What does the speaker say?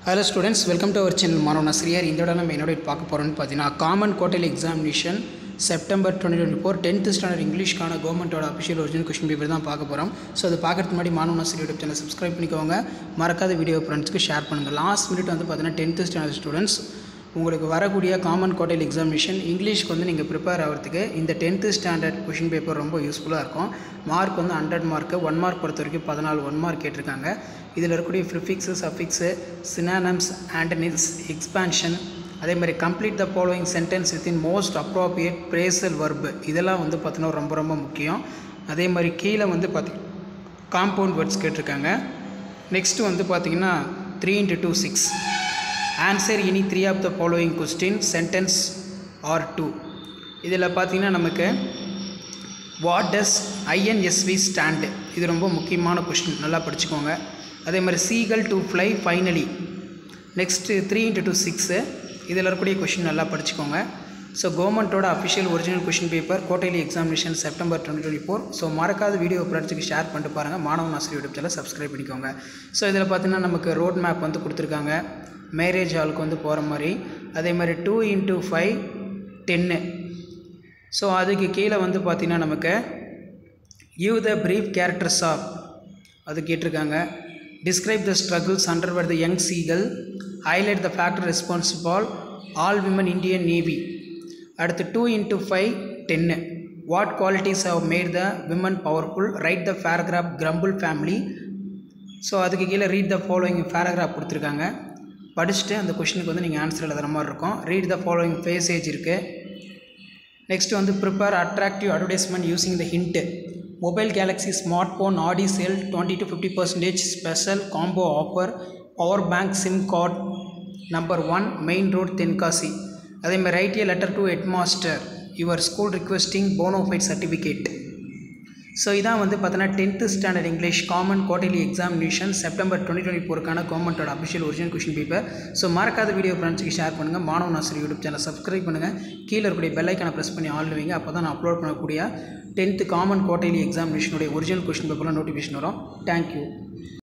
hello students welcome to our channel மாணவன் ஆசிரியர் இந்த இடம் நம்ம என்னோட பார்க்க போகிறோம்னு பார்த்தீங்கன்னா common quarterly examination September twenty twenty four tenth standard இங்கிலீஷ்க்கான கவர்மெண்ட்டோட அஃபிஷியல் ஒரிஜினல் கொஸ்டின் பேப்பர் தான் பார்க்க போகிறோம் ஸோ அது பார்க்கறதுக்கு முன்னாடி மாணவன் ஆசிரியர் யூடியூப் சேனல் சப்ஸ்கிரைப் பண்ணிக்கோங்க மறக்காத வீடியோ ஃப்ரெண்ட்ஸ்க்கு ஷேர் பண்ணுங்கள் லாஸ்ட் மினிட் வந்து பார்த்தீங்கன்னா டென்த்து ஸ்டாண்டர்ட் ஸ்டூடெண்ட்ஸ் உங்களுக்கு வரக்கூடிய காமன் குவார்டர்லி எக்ஸாமினேஷன் இங்கிலீஷ்க்கு வந்து நீங்கள் ப்ரிப்பேர் ஆகிறதுக்கு இந்த டென்த்து ஸ்டாண்டர்ட் கொஷின் பேப்பர் ரொம்ப யூஸ்ஃபுல்லாக இருக்கும் மார்க் வந்து ஹண்ட்ரட் மார்க்கு ஒன் மார்க் பொறுத்த வரைக்கும் பதினாலு ஒன் மார்க் கேட்டிருக்காங்க இதில் இருக்கக்கூடிய prefix suffix synonyms antonyms expansion அதே மாதிரி complete the following sentence within most appropriate phrasal verb இதெல்லாம் வந்து பார்த்தீங்கன்னா ரொம்ப ரொம்ப முக்கியம் அதே மாதிரி கீழே வந்து பார்த்தி காம்பவுண்ட் வேர்ட்ஸ் கேட்டிருக்காங்க நெக்ஸ்ட் வந்து பார்த்தீங்கன்னா three into two six answer any three of the following question sentence or two இதில் பார்த்தீங்கன்னா நமக்கு வாட் டஸ் ஐஎன்எஸ்வி ஸ்டாண்டு இது ரொம்ப முக்கியமான கொஸ்டின் நல்லா படிச்சுக்கோங்க அதே மாதிரி seagull to fly finally next three into two six இதில் இருக்கக்கூடிய கொஷின் நல்லா படிச்சுக்கோங்க ஸோ கவர்மெண்ட்டோட official original question paper quarterly examination September twenty twenty four so மறக்காத வீடியோ ஃப்ரெண்ட்ஸுக்கு ஷேர் பண்ணிட்டு பாருங்கள் மாணவன் ஆசிரியர் யூடியூப் சேனல் சப்ஸ்கிரைப் பண்ணிக்கோங்க ஸோ இதில் பார்த்தீங்கன்னா நமக்கு ரோட் மேப் வந்து கொடுத்துருக்காங்க மேரேஜ் ஹாலுக்கு வந்து போகிற மாதிரி அதே மாதிரி டூ இன்ட்டு ஃபைவ் டென்னு ஸோ அதுக்கு கீழே வந்து பார்த்திங்கன்னா நமக்கு you the brief characters of அது கேட்டிருக்காங்க describe the struggles underwent the young seagull highlight the factor responsible all women Indian Navy அடுத்து டூ இன்ட்டு ஃபைவ் டென்னு what qualities have made the women powerful write the paragraph crumble family so அதுக்கு கீழே read the following paragraph கொடுத்துருக்காங்க படிச்சுட்டு அந்த கொஷினுக்கு வந்து நீங்கள் ஆன்சர் எழுதுகிற மாதிரி இருக்கும் ரீட் த ஃபாலோயிங் பேசேஜ் இருக்குது நெக்ஸ்ட் வந்து prepare attractive advertisement using the hint mobile Galaxy smart phone Aadi sale twenty to fifty percentage special combo offer power bank sim card number one main road Tenkasi அதேமாதிரி write a letter to head master your school requesting bonafide certificate so இதான் வந்து பார்த்தீங்கன்னா tenth standard English common quarterly examination September twenty twenty ஃபோருக்கான கவர்மெண்ட்டோட official original question paper so மறக்காத video ஃப்ரெண்ட்ஸுக்கு share பண்ணுங்கள் மாணவன் ஆசிரியர் யூடியூப் சேனல் சப்ஸ்கிரைப் பண்ணுங்கள் கீழே இருக்கக்கூடிய பெல்லைக்கான ப்ரெஸ் பண்ணி ஆள் வைங்க அப்போ தான் நான் அப்லோட் பண்ணக்கூடிய டென்த்து காமன் குவார்டர்லி எக்ஸாமினேஷனுடைய ஒரிஜினல் கொஷின் பேப்பரில் நோட்டிஃபிகேஷன் வரும் தேங்க்யூ